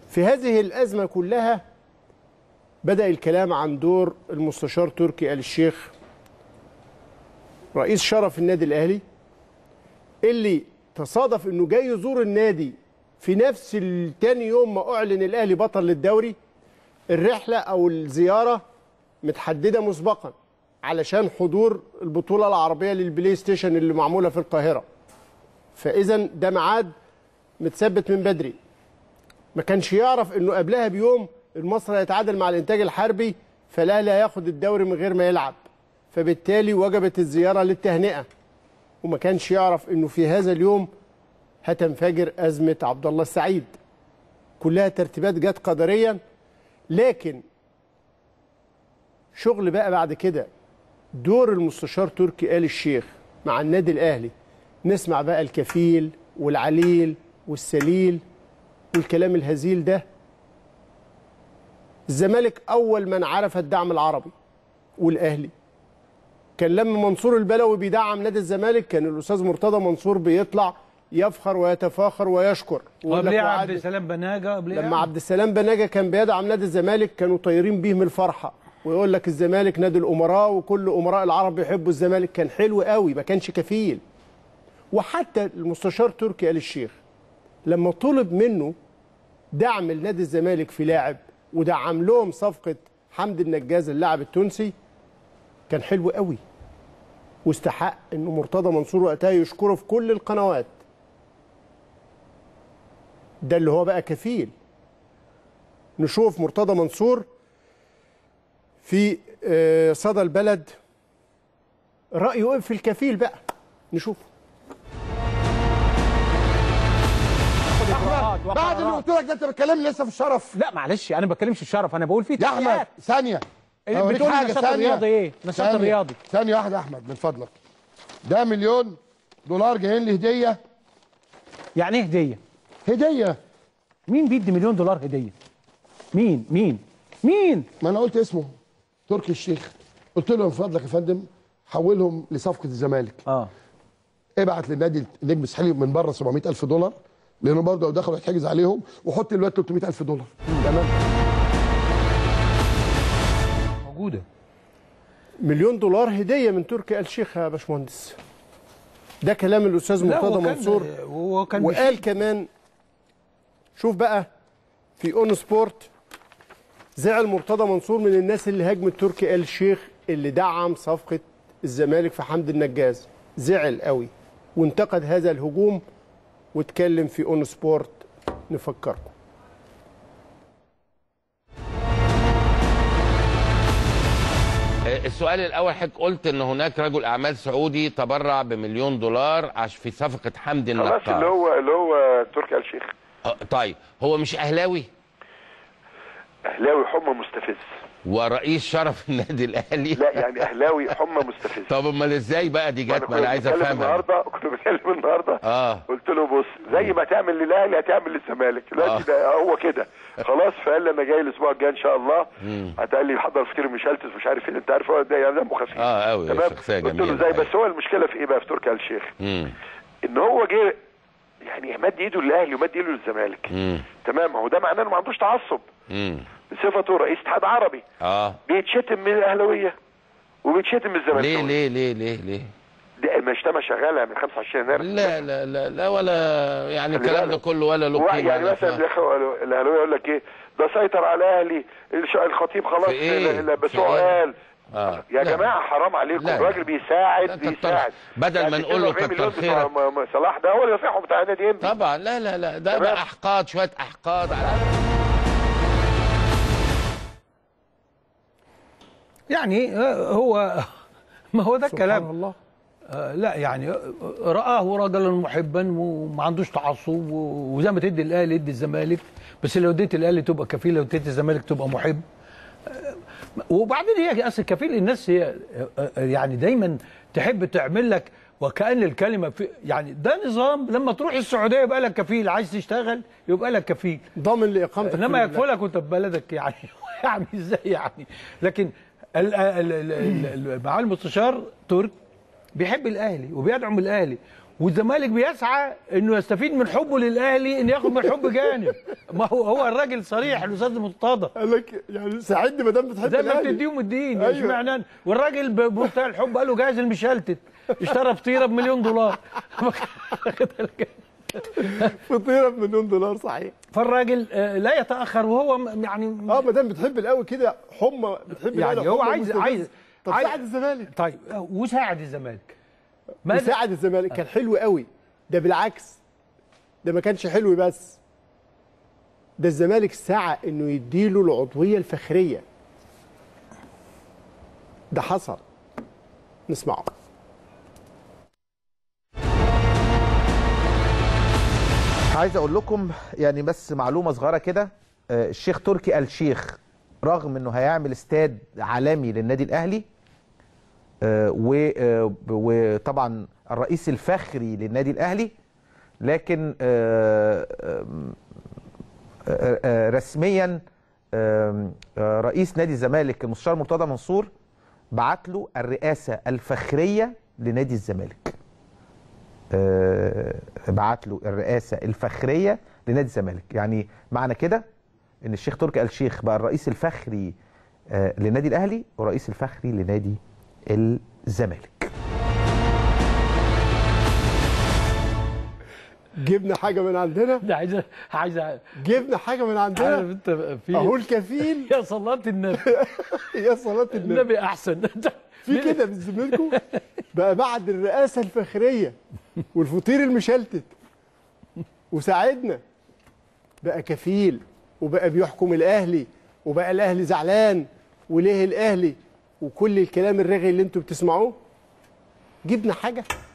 في هذه الازمه كلها بدا الكلام عن دور المستشار تركي آل الشيخ رئيس شرف النادي الاهلي اللي تصادف انه جاي يزور النادي في نفس التاني يوم ما اعلن الاهلي بطل للدوري الرحله او الزياره متحدده مسبقا علشان حضور البطوله العربيه للبلاي ستيشن اللي معموله في القاهره فاذا ده ميعاد متثبت من بدري ما كانش يعرف انه قبلها بيوم المصري هيتعادل مع الانتاج الحربي فالاهلي هياخد الدوري من غير ما يلعب فبالتالي وجبت الزياره للتهنئه وما كانش يعرف انه في هذا اليوم هتنفجر ازمه عبد الله السعيد كلها ترتيبات جت قدريا لكن شغل بقى بعد كده دور المستشار تركي آل الشيخ مع النادي الاهلي نسمع بقى الكفيل والعليل والسليل والكلام الهزيل ده الزمالك اول من عرف الدعم العربي والاهلي كان لما منصور البلوي بيدعم نادي الزمالك كان الاستاذ مرتضى منصور بيطلع يفخر ويتفاخر ويشكر ويقول لك قبليه وعد- عبد السلام بناجه قبليه لما عبد السلام بناجه كان بيدعم نادي الزمالك كانوا طايرين بيه من الفرحه ويقول لك الزمالك نادي الامراء وكل امراء العرب بيحبوا الزمالك كان حلو قوي ما كانش كفيل وحتى المستشار تركي آل الشيخ لما طلب منه دعم لنادي الزمالك في لاعب ودعم لهم صفقه حمد النجاز اللاعب التونسي كان حلو قوي واستحق انه مرتضى منصور وقتها يشكره في كل القنوات ده اللي هو بقى كفيل نشوف مرتضى منصور في آه، صدى البلد رأيه ايه في الكفيل بقى نشوف بعد اللي قلت لك ده انت بتكلمني لسه في الشرف لا معلش انا ما بتكلمش الشرف انا بقول في يا احمد تحقيقات. ثانيه إيه، أوريك بتقول حاجة، النشاط ثانية. الرياضي ايه نشاط ثانية. الرياضي ثانيه واحده يا احمد من فضلك ده مليون دولار جايين لي هديه يعني ايه هديه هديه مين بيدي مليون دولار هديه مين مين مين ما انا قلت اسمه تركي الشيخ قلت له من فضلك يا فندم حولهم لصفقه الزمالك اه ابعت للنادي النجم الساحلي من بره 700000 دولار لانه برضه لو دخلوا هيتحجز عليهم وحط الواد 300000 دولار تمام موجوده مليون دولار هدية من تركي آل الشيخ يا باشمهندس ده كلام الأستاذ لا، مرتضى وكان- منصور وكان وقال كمان شوف بقى في اون سبورت زعل مرتضى منصور من الناس اللي هاجمت تركي آل الشيخ اللي دعم صفقة الزمالك في حمد النجاز زعل قوي وانتقد هذا الهجوم واتكلم في اون سبورت نفكركم السؤال الاول حضرتك قلت ان هناك رجل اعمال سعودي تبرع بمليون دولار عش في صفقه حمدي خلاص اللي النقار هو اللي هو تركي آل الشيخ آه، طيب هو مش اهلاوي اهلاوي حمى مستفز ورئيس شرف النادي الاهلي لا يعني اهلاوي حمى مستفز طب امال ازاي بقى دي وأنا جت ما كنت انا عايز بتكلم افهمها النهارده كنت بتكلم النهارده اه قلت له بص زي ما تعمل للاهلي هتعمل للزمالك آه. دلوقتي ده هو كده خلاص فقال لي انا جاي الاسبوع الجاي ان شاء الله هتقال لي حضر فطير مشلتت مش عارف ايه انت عارف هو ده يعني دمه خفيف اه قوي تمام شخصيه قلت له جميله ازاي بس هو المشكله في ايه بقى في تركي آل الشيخ امم ان هو جه يعني مد ايده للاهلي ومد ايده للزمالك امم تمام هو ده معناه انه ما عندوش تعصب امم بصفته رئيس اتحاد عربي اه بيتشتم من الاهلاويه وبيتشتم من الزمالك ليه ليه ليه ليه ليه ده المجتمع شغاله من 25 يناير لا لا لا لا ولا يعني خلي الكلام ده بالك. كله ولا له هو قيمه يعني لا مثلا ف- الاخوه الاهلاويه يقول لك ايه ده سيطر على الاهلي الش- الخطيب خلاص في إيه؟ لا- بس في هو إيه؟ قال اه يا لا. جماعه حرام عليكم لا، لا. الراجل بيساعد لا، كتر- بيساعد بدل ما نقول له 42 كتر مليون بتوع خيرك. م- م- صلاح ده هو اللي دافعهم بتاع نادي انبي طبعا لا لا لا ده تمام. بقى احقاد شويه احقاد على يعني آه، هو ما هو ده سبحان الكلام الله آه، لا يعني آه، رآه رجلا محبا وما عندوش تعصب و- وزي ما تدي الاهلي يدي الزمالك بس لو اديت الاهلي تبقى كفيل لو اديت الزمالك تبقى محب آه، وبعدين هي اصل كفيل الناس هي آه، آه، يعني دايما تحب تعمل لك وكأن الكلمة في يعني ده نظام لما تروح السعودية يبقى لك كفيل عايز تشتغل يبقى لك كفيل ضامن لإقامتك انما في يكفوا لك وانت في بلدك يعني يعني ازاي يعني لكن ال- ال- ال- ال- ال- معالي المستشار ترك بيحب الاهلي وبيدعم الاهلي والزمالك بيسعى انه يستفيد من حبه للاهلي ان ياخد من حب جانب ما هو هو الراجل صريح الاستاذ مرتضى قال لك يعني ساعدني ما دام بتحب زي ما الاهلي بتديهم الدين أيوة. اشمعنى والراجل ب- بمنتهى الحب قال له جاهز المشلتت اشترى فطيره بمليون دولار فطيره بمليون دولار صحيح فالراجل آه، لا يتاخر وهو م- يعني اه ما دام بتحب الاهلي كده حمى بتحب يعني الأهلي هو حمى عايز مستفز. عايز طب عايز- ساعد الزمالك طيب آه، وساعد الزمالك ماذا وساعد الزمالك كان حلو قوي ده بالعكس ده ما كانش حلو بس ده الزمالك سعى انه يديله العضويه الفخريه ده حصل نسمعه عايز اقول لكم يعني بس معلومه صغيره كده آه، الشيخ تركي آل الشيخ رغم انه هيعمل استاد عالمي للنادي الاهلي آه، و- آه، وطبعا الرئيس الفخري للنادي الاهلي لكن آه، آم، آه، آه، رسميا آم، آه، رئيس نادي الزمالك المستشار مرتضى منصور بعت له الرئاسه الفخريه لنادي الزمالك آه، بعت له الرئاسه الفخريه لنادي الزمالك يعني معنى كده ان الشيخ تركي آل الشيخ بقى الرئيس الفخري آه، للنادي الاهلي والرئيس الفخري لنادي الزمالك جبنا حاجه من عندنا ده عايز عايز جبنا حاجه من عارف عندنا انت في اهو الكفيل يا صلاة النبي يا صلاه النبي النبي احسن في كده بذمتكم بقى بعد الرئاسه الفخريه والفطير المشلتت وساعدنا بقى كفيل وبقى بيحكم الاهلي وبقى الاهلي زعلان وليه الاهلي وكل الكلام الرغي اللي انتوا بتسمعوه جبنا حاجه